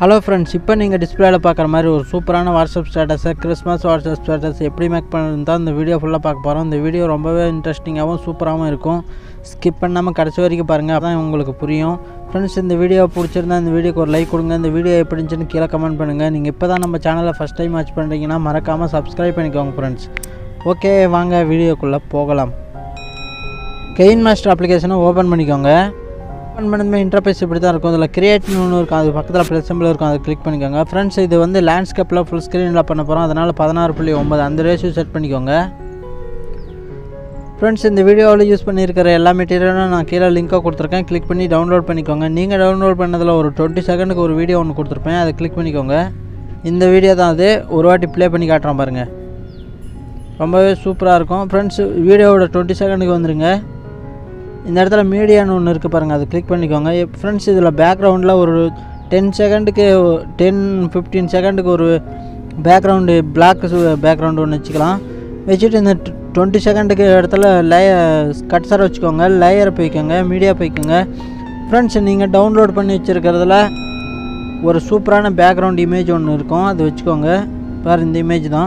hello friends இப்போ நீங்கள் டிஸ்பிளேல பார்க்குற மாதிரி ஒரு சூப்பரான வாட்ஸ்அப் ஸ்டேட்டஸை கிறிஸ்மஸ் வாட்ஸ்அப் ஸ்டேட்டஸ் எப்படி மேக் பண்ணுறது தான் இந்த வீடியோ ஃபுல்லாக பார்க்க போகிறோம் இந்த வீடியோ ரொம்பவே இன்ட்ரெஸ்டிங்காகவும் சூப்பராகவும் இருக்கும் ஸ்கிப் பண்ணாமல் கடைசி வரைக்கும் பாருங்கள் அதான் உங்களுக்கு புரியும் ஃப்ரெண்ட்ஸ் இந்த வீடியோ பிடிச்சிருந்தா இந்த வீடியோக்கு ஒரு லைக் கொடுங்க இந்த வீடியோ எப்படி இருந்துச்சுன்னு கீழே கமெண்ட் பண்ணுங்கள் நீங்கள் இப்போ தான் நம்ம சேனலை ஃபஸ்ட் டைம் வாட்ச் பண்ணுறீங்கன்னா மறக்காமல் சப்ஸ்கிரைப் பண்ணிக்கோங்க ஃப்ரெண்ட்ஸ் ஓகே வாங்க வீடியோக்குள்ளே போகலாம் கெயின் மாஸ்டர் அப்ளிகேஷனை ஓப்பன் பண்ணிக்கோங்க ஓப்பன் பண்ணதுமே இன்டர்பேஸ் இப்படி தான் இருக்கும் அதில் கிரியேட்னு ஒன்று இருக்கும் அது பக்கத்தில் ப்ளஸ் சிம்பிள் இருக்கும் அதை கிளிக் பண்ணிக்கோங்க ஃப்ரெண்ட்ஸ் இது வந்து லேண்ட்ஸ்கேப்பில் ஃபுல் ஸ்க்ரீனில் பண்ண போகிறோம் அதனால் பதினாறு புள்ளி ஒம்பது அந்த ரேஷியோ செட் பண்ணிக்கோங்க ஃப்ரெண்ட்ஸ் இந்த வீடியோவில் யூஸ் பண்ணியிருக்கிற எல்லா மெட்டீரியலும் நான் கீழே லிங்க்கை கொடுத்துருக்கேன் கிளிக் பண்ணி டவுன்லோட் பண்ணிக்கோங்க நீங்கள் டவுன்லோட் பண்ணதில் ஒரு டுவெண்ட்டி செகண்டுக்கு ஒரு வீடியோ ஒன்று கொடுத்துருப்பேன் அதை கிளிக் பண்ணிக்கோங்க இந்த வீடியோ தான் அது ஒரு வாட்டி ப்ளே பண்ணி காட்டுறேன் பாருங்கள் ரொம்பவே சூப்பராக இருக்கும் ஃப்ரெண்ட்ஸ் வீடியோவோட டுவெண்ட்டி செகண்டுக்கு வந்துருங்க இந்த இடத்துல மீடியான்னு ஒன்று இருக்குது பாருங்கள் அதை கிளிக் பண்ணிக்கோங்க ஃப்ரெண்ட்ஸ் இதில் பேக்ரவுண்டில் ஒரு டென் செகண்டுக்கு டென் ஃபிஃப்டீன் செகண்டுக்கு ஒரு பேக்ரவுண்டு பிளாக் பேக்ரவுண்டு ஒன்று வச்சுக்கலாம் வச்சுட்டு இந்த டுவெண்ட்டி செகண்டுக்கு இடத்துல லேய கட்சரை வச்சுக்கோங்க லேயரை போய்க்கோங்க மீடியா போய்க்கோங்க ஃப்ரெண்ட்ஸ் நீங்கள் டவுன்லோட் பண்ணி வச்சுருக்கிறதுல ஒரு சூப்பரான பேக்ரவுண்ட் இமேஜ் ஒன்று இருக்கும் அது வச்சுக்கோங்க பாரு இந்த இமேஜ் தான்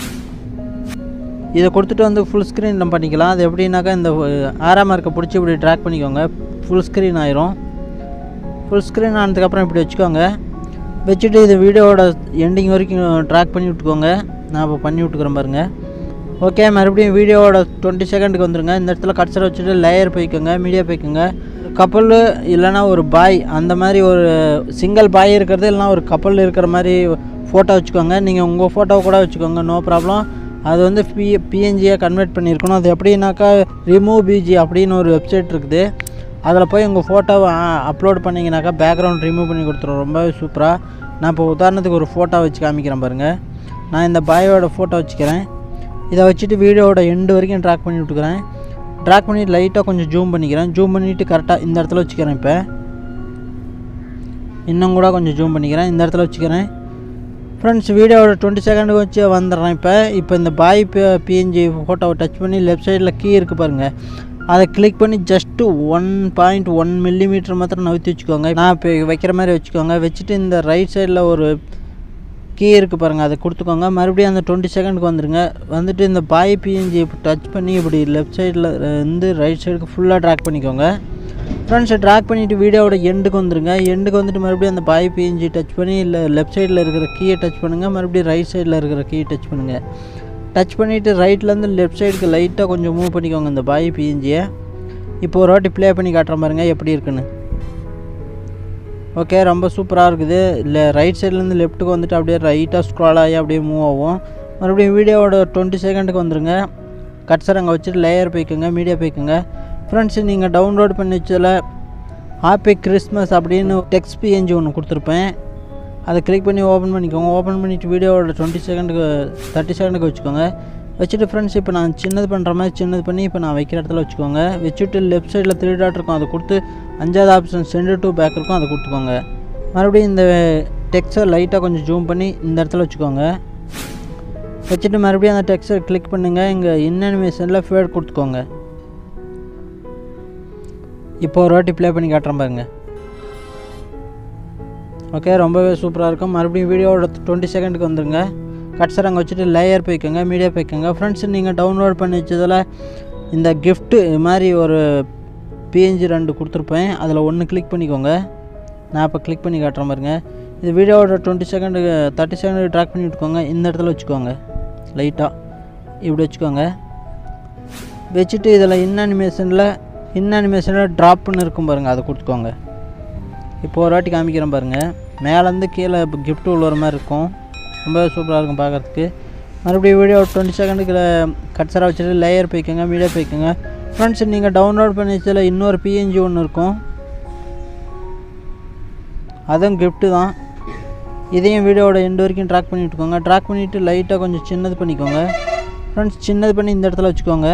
இதை கொடுத்துட்டு வந்து ஃபுல் ஸ்க்ரீனில் பண்ணிக்கலாம் அது எப்படின்னாக்கா இந்த ஆறாம் மார்க்கை பிடிச்சி இப்படி ட்ராக் பண்ணிக்கோங்க ஃபுல் ஸ்க்ரீன் ஆயிரும் ஃபுல் ஸ்க்ரீன் ஆனதுக்கப்புறம் இப்படி வச்சுக்கோங்க வச்சுட்டு இது வீடியோவோட எண்டிங் வரைக்கும் ட்ராக் பண்ணி விட்டுக்கோங்க நான் இப்போ பண்ணி விட்டுக்கிறேன் பாருங்கள் ஓகே மறுபடியும் வீடியோவோட டுவெண்ட்டி செகண்டுக்கு வந்துருங்க இந்த இடத்துல கட்சரை வச்சுட்டு லேயர் போய்க்கோங்க மீடியா போய்க்கோங்க கப்பல் இல்லைனா ஒரு பாய் அந்த மாதிரி ஒரு சிங்கிள் பாய் இருக்கிறது இல்லைனா ஒரு கப்பல் இருக்கிற மாதிரி ஃபோட்டோ வச்சுக்கோங்க நீங்கள் உங்கள் ஃபோட்டோவை கூட வச்சுக்கோங்க நோ ப்ராப்ளம் அது வந்து பி பிஎன்ஜியாக கன்வெர்ட் பண்ணியிருக்கணும் அது எப்படின்னாக்கா ரிமூவ் பிஜி அப்படின்னு ஒரு வெப்சைட் இருக்குது அதில் போய் உங்கள் ஃபோட்டோவை அப்லோட் பண்ணிங்கனாக்கா பேக்ரவுண்ட் ரிமூவ் பண்ணி கொடுத்துரும் ரொம்பவே சூப்பராக நான் இப்போ உதாரணத்துக்கு ஒரு ஃபோட்டோ வச்சு காமிக்கிறேன் பாருங்கள் நான் இந்த பாயோட ஃபோட்டோ வச்சுக்கிறேன் இதை வச்சுட்டு வீடியோவோட எண்டு வரைக்கும் ட்ராக் பண்ணி விட்டுக்கிறேன் ட்ராக் பண்ணி லைட்டாக கொஞ்சம் ஜூம் பண்ணிக்கிறேன் ஜூம் பண்ணிவிட்டு கரெக்டாக இந்த இடத்துல வச்சுக்கிறேன் இப்போ இன்னும் கூட கொஞ்சம் ஜூம் பண்ணிக்கிறேன் இந்த இடத்துல வச்சுக்கிறேன் ஃப்ரெண்ட்ஸ் வீடியோவோட டுவெண்ட்டி செகண்டுக்கு வச்சு வந்துடுறேன் இப்போ இப்போ இந்த பாய் பிஎன்ஜி ஃபோட்டோவை டச் பண்ணி லெஃப்ட் சைடில் கீ இருக்குது பாருங்கள் அதை கிளிக் பண்ணி just one point one millimetre மாத்திரம் நவுத்தி வச்சுக்கோங்க நான் இப்போ வைக்கிற மாதிரி வச்சுக்கோங்க வச்சுட்டு இந்த ரைட் சைடில் ஒரு கீ இருக்குது பாருங்கள் அதை கொடுத்துக்கோங்க மறுபடியும் அந்த டுவெண்ட்டி செகண்டுக்கு வந்துடுங்க வந்துட்டு இந்த பாய் பிஎன்ஜி டச் பண்ணி இப்படி லெஃப்ட் சைடில் இருந்து ரைட் சைடுக்கு ஃபுல்லாக ட்ராக் பண்ணிக்கோங்க ஃப்ரெண்ட்ஸை ட்ராக் பண்ணிவிட்டு வீடியோவோட எண்டுக்கு வந்துருங்க எண்டுக்கு வந்துட்டு மறுபடியும் அந்த பாய் பிஎன்ஜி டச் பண்ணி இல்லை லெஃப்ட் சைடில் இருக்கிற கீயை டச் பண்ணுங்கள் மறுபடியும் ரைட் சைடில் இருக்கிற கீயை டச் பண்ணுங்கள் டச் பண்ணிவிட்டு ரைட்லேருந்து லெஃப்ட் சைடுக்கு லைட்டாக கொஞ்சம் மூவ் பண்ணிக்கோங்க இந்த பாய் பிஎன்ஜியை இப்போ ஒரு வாட்டி ப்ளே பண்ணி காட்டுற பாருங்க எப்படி இருக்குன்னு ஓகே ரொம்ப சூப்பராக இருக்குது இல்லை ரைட் சைட்லேருந்து லெஃப்ட்டுக்கு வந்துட்டு அப்படியே ரைட்டாக ஸ்க்ரால் ஆகி அப்படியே மூவ் ஆகும் மறுபடியும் வீடியோவோட டுவெண்ட்டி செகண்டுக்கு வந்துருங்க கட்சர் அங்கே வச்சுட்டு லேயர் போய்க்குங்க மீடியா போய்க்குங்க ஃப்ரெண்ட்ஸ் நீங்கள் டவுன்லோட் பண்ணி வச்சதில் ஹாப்பி கிறிஸ்மஸ் அப்படின்னு டெக்ஸ்ட் பிஎன்ஜி ஒன்று கொடுத்துருப்பேன் அதை கிளிக் பண்ணி ஓப்பன் பண்ணிக்கோங்க ஓப்பன் பண்ணிவிட்டு வீடியோவோட டுவெண்ட்டி செகண்டுக்கு தேர்ட்டி செகண்டுக்கு வச்சுக்கோங்க வச்சுட்டு ஃப்ரெண்ட்ஸ் இப்போ நான் சின்னது பண்ணுற மாதிரி சின்னது பண்ணி இப்போ நான் வைக்கிற இடத்துல வச்சுக்கோங்க வச்சுட்டு லெஃப்ட் சைடில் த்ரீ டாட் இருக்கும் அதை கொடுத்து அஞ்சாவது ஆப்ஷன் சென்டர் டு பேக் இருக்கும் அதை கொடுத்துக்கோங்க மறுபடியும் இந்த டெக்ஸ்டை லைட்டாக கொஞ்சம் ஜூம் பண்ணி இந்த இடத்துல வச்சுக்கோங்க வச்சுட்டு மறுபடியும் அந்த டெக்ஸ்டை கிளிக் பண்ணுங்கள் இங்கே இன்அனிமேஷனில் ஃபேட் கொடுத்துக்கோங்க இப்போ ஒரு வாட்டி ப்ளே பண்ணி காட்டுறேன் பாருங்க ஓகே ரொம்பவே சூப்பராக இருக்கும் மறுபடியும் வீடியோவோட டுவெண்ட்டி செகண்டுக்கு வந்துருங்க கட்சர் அங்கே வச்சுட்டு லேயர் போய்க்கோங்க மீடியா போய்க்கோங்க ஃப்ரெண்ட்ஸ் நீங்கள் டவுன்லோட் பண்ணி வச்சதில் இந்த கிஃப்ட்டு மாதிரி ஒரு பிஎன்ஜி ரெண்டு கொடுத்துருப்பேன் அதில் ஒன்று கிளிக் பண்ணிக்கோங்க நான் இப்போ கிளிக் பண்ணி காட்டுறேன் பாருங்க இது வீடியோவோட டுவெண்ட்டி செகண்டுக்கு தேர்ட்டி செகண்டுக்கு ட்ராக் பண்ணி விட்டுக்கோங்க இந்த இடத்துல வச்சுக்கோங்க லைட்டாக இப்படி வச்சுக்கோங்க வச்சுட்டு இதில் இன் அனிமேஷனில் இன் அனிமேஷனில் ட்ராப்னு இருக்கும் பாருங்கள் அதை கொடுத்துக்கோங்க இப்போ ஒரு வாட்டி காமிக்கிறேன் பாருங்கள் மேலேருந்து கீழே இப்போ கிஃப்ட் உள்ள மாதிரி இருக்கும் ரொம்ப சூப்பராக இருக்கும் பார்க்குறதுக்கு மறுபடியும் வீடியோ டுவெண்ட்டி செகண்டுக்கு கட்சராக வச்சுட்டு லேயர் போய்க்கோங்க மீடியா போய்க்கோங்க ஃப்ரெண்ட்ஸ் நீங்கள் டவுன்லோட் பண்ணி வச்சதில் இன்னொரு பிஎன்ஜி ஒன்று இருக்கும் அதுவும் கிஃப்ட்டு தான் இதையும் வீடியோவோட எண்டு வரைக்கும் ட்ராக் பண்ணி விட்டுக்கோங்க ட்ராக் பண்ணிவிட்டு லைட்டாக கொஞ்சம் சின்னது பண்ணிக்கோங்க ஃப்ரெண்ட்ஸ் சின்னது பண்ணி இந்த இடத்துல வச்சுக்கோங்க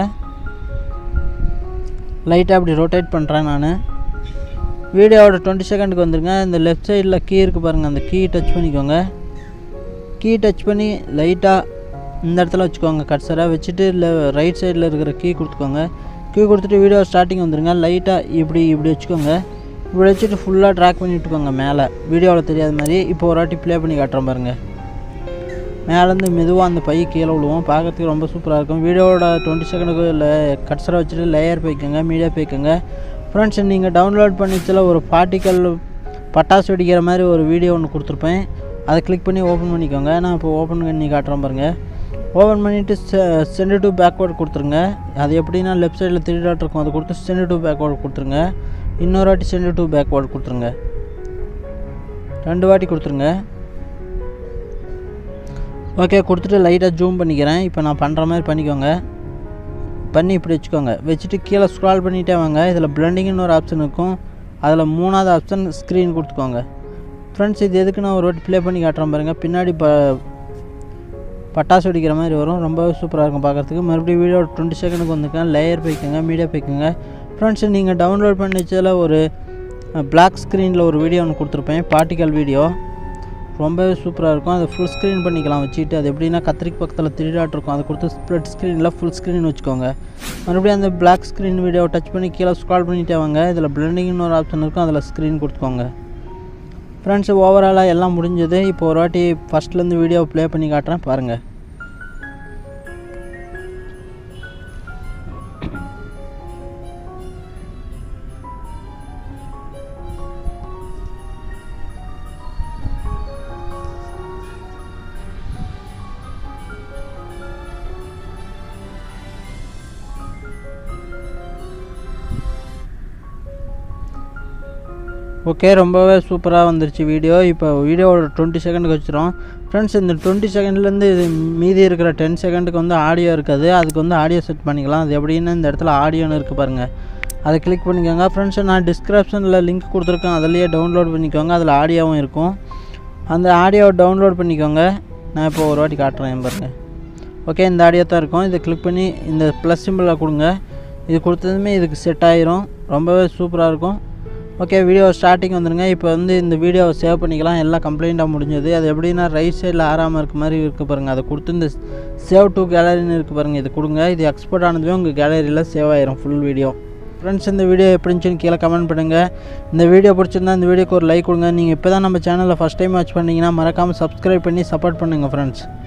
லைட்டாக அப்படி ரொட்டேட் பண்ணுறேன் நான் வீடியோவோட டுவெண்ட்டி செகண்டுக்கு வந்துருங்க இந்த லெஃப்ட் சைடில் கீ இருக்குது பாருங்கள் அந்த கீ டச் பண்ணிக்கோங்க கீ டச் பண்ணி லைட்டாக இந்த இடத்துல வச்சுக்கோங்க கட்சரை வச்சுட்டு இல்லை ரைட் சைடில் இருக்கிற கீ கொடுத்துக்கோங்க கீ கொடுத்துட்டு வீடியோ ஸ்டார்டிங் வந்துருங்க லைட்டாக இப்படி இப்படி வச்சுக்கோங்க இப்படி வச்சுட்டு ஃபுல்லாக ட்ராக் பண்ணி விட்டுக்கோங்க மேலே வீடியோவில் தெரியாத மாதிரி இப்போ ஒரு வாட்டி ப்ளே பண்ணி காட்டுறேன் பாருங்கள் மேலேருந்து மெதுவாக அந்த பை கீழே விழுவோம் பார்க்கறதுக்கு ரொம்ப சூப்பராக இருக்கும் வீடியோவோட டுவெண்ட்டி செகண்டுக்கு இல்லை கட்ஸரை வச்சுட்டு லேயர் போய்க்கோங்க மீடியா போய்க்கோங்க ஃப்ரெண்ட்ஸ் நீங்கள் டவுன்லோட் பண்ணிச்சில் ஒரு பார்ட்டிக்கல் பட்டாசு வெடிக்கிற மாதிரி ஒரு வீடியோ ஒன்று கொடுத்துருப்பேன் அதை கிளிக் பண்ணி ஓப்பன் பண்ணிக்கோங்க நான் இப்போ ஓப்பன் பண்ணி காட்டுறேன் பாருங்கள் ஓப்பன் பண்ணிவிட்டு சென்ட் டு பேக்வேர்டு கொடுத்துருங்க அது எப்படின்னா லெஃப்ட் சைடில் த்ரீ டாட் இருக்கும் அதை கொடுத்து சென்ட் டு பேக்வேர்டு கொடுத்துருங்க இன்னொரு வாட்டி சென்ட் டு பேக்வேர்டு கொடுத்துருங்க ரெண்டு வாட்டி கொடுத்துருங்க ஓகே கொடுத்துட்டு லைட்டாக ஜூம் பண்ணிக்கிறேன் இப்போ நான் பண்ணுற மாதிரி பண்ணிக்கோங்க பண்ணி இப்படி வச்சுக்கோங்க வச்சுட்டு கீழே ஸ்க்ரால் பண்ணிகிட்டே வாங்க இதில் பிளண்டிங்னு ஒரு ஆப்ஷன் இருக்கும் அதில் மூணாவது ஆப்ஷன் ஸ்க்ரீன் கொடுத்துக்கோங்க ஃப்ரெண்ட்ஸ் இது எதுக்கு நான் ஒரு வாட்டி ப்ளே பண்ணி காட்டுறேன் பாருங்கள் பின்னாடி ப பட்டாசு வெடிக்கிற மாதிரி வரும் ரொம்பவே சூப்பராக இருக்கும் பார்க்குறதுக்கு மறுபடியும் வீடியோ டுவெண்ட்டி செகண்டுக்கு வந்துக்கேன் லேயர் போய்க்குங்க மீடியா போய்க்குங்க ஃப்ரெண்ட்ஸ் நீங்கள் டவுன்லோட் பண்ணி வச்சதில் ஒரு பிளாக் ஸ்க்ரீனில் ஒரு வீடியோ ஒன்று கொடுத்துருப்பேன் பார்ட்டிக்கல் வீடியோ ரொம்பவே சூப்பராக இருக்கும் அதை ஃபுல் ஸ்க்ரீன் பண்ணிக்கலாம் வச்சுட்டு அது எப்படின்னா கத்திரிக்கு பக்கத்தில் த்ரீ டாட் இருக்கும் அதை கொடுத்து ஸ்ப்ரெட் ஸ்க்ரீனில் ஃபுல் ஸ்க்ரீன் வச்சுக்கோங்க மறுபடியும் அந்த பிளாக் ஸ்க்ரீன் வீடியோவை டச் பண்ணி கீழே ஸ்க்ரால் பண்ணிட்டே வாங்க இதில் பிளண்டிங்னு ஒரு ஆப்ஷன் இருக்கும் அதில் ஸ்க்ரீன் கொடுத்துக்கோங்க ஃப்ரெண்ட்ஸ் ஓவராலாக எல்லாம் முடிஞ்சது இப்போ ஒரு வாட்டி ஃபஸ்ட்லேருந்து வீடியோ ப்ளே பண்ணி காட்டுறேன் பாருங்கள் ஓகே ரொம்பவே சூப்பராக வந்துருச்சு வீடியோ இப்போ வீடியோவோட டுவெண்ட்டி செகண்டுக்கு வச்சுரும் ஃப்ரெண்ட்ஸ் இந்த டுவெண்ட்டி செகண்ட்லேருந்து இது மீதி இருக்கிற டென் செகண்டுக்கு வந்து ஆடியோ இருக்காது அதுக்கு வந்து ஆடியோ செட் பண்ணிக்கலாம் அது எப்படின்னு இந்த இடத்துல ஆடியோன்னு இருக்குது பாருங்கள் அதை கிளிக் பண்ணிக்கோங்க ஃப்ரெண்ட்ஸ் நான் டிஸ்கிரிப்ஷனில் லிங்க் கொடுத்துருக்கேன் அதிலேயே டவுன்லோட் பண்ணிக்கோங்க அதில் ஆடியோவும் இருக்கும் அந்த ஆடியோவை டவுன்லோட் பண்ணிக்கோங்க நான் இப்போ ஒரு வாட்டி காட்டுறேன் பாருங்கள் ஓகே இந்த ஆடியோ தான் இருக்கும் இதை கிளிக் பண்ணி இந்த ப்ளஸ் சிம்பிளில் கொடுங்க இது கொடுத்ததுமே இதுக்கு செட் ஆயிரும் ரொம்பவே சூப்பராக இருக்கும் ஓகே வீடியோ ஸ்டார்டிங் வந்துடுங்க இப்போ வந்து இந்த வீடியோவை சேவ் பண்ணிக்கலாம் எல்லாம் கம்ப்ளைண்ட்டாக முடிஞ்சது அது எப்படின்னா ரைட் சைடில் ஆறாமல் இருக்க மாதிரி இருக்குது பாருங்கள் அதை கொடுத்து இந்த சேவ் டு கேலரின்னு இருக்குது பாருங்கள் இது கொடுங்க இது எக்ஸ்போர்ட் ஆனதுமே உங்கள் கேலரியில் சேவ் ஆயிரும் ஃபுல் வீடியோ ஃப்ரெண்ட்ஸ் இந்த வீடியோ எப்படி இருந்துச்சுன்னு கீழே கமெண்ட் பண்ணுங்கள் இந்த வீடியோ பிடிச்சிருந்தா இந்த வீடியோக்கு ஒரு லைக் கொடுங்க நீங்கள் இப்போ தான் நம்ம சேனலில் ஃபஸ்ட் டைம் வாட்ச் பண்ணிங்கன்னா மறக்காமல் சப்ஸ்கிரைப் பண்ணி சப்போர்ட் பண்ணுங்கள் ஃப்ரெண்ட்ஸ்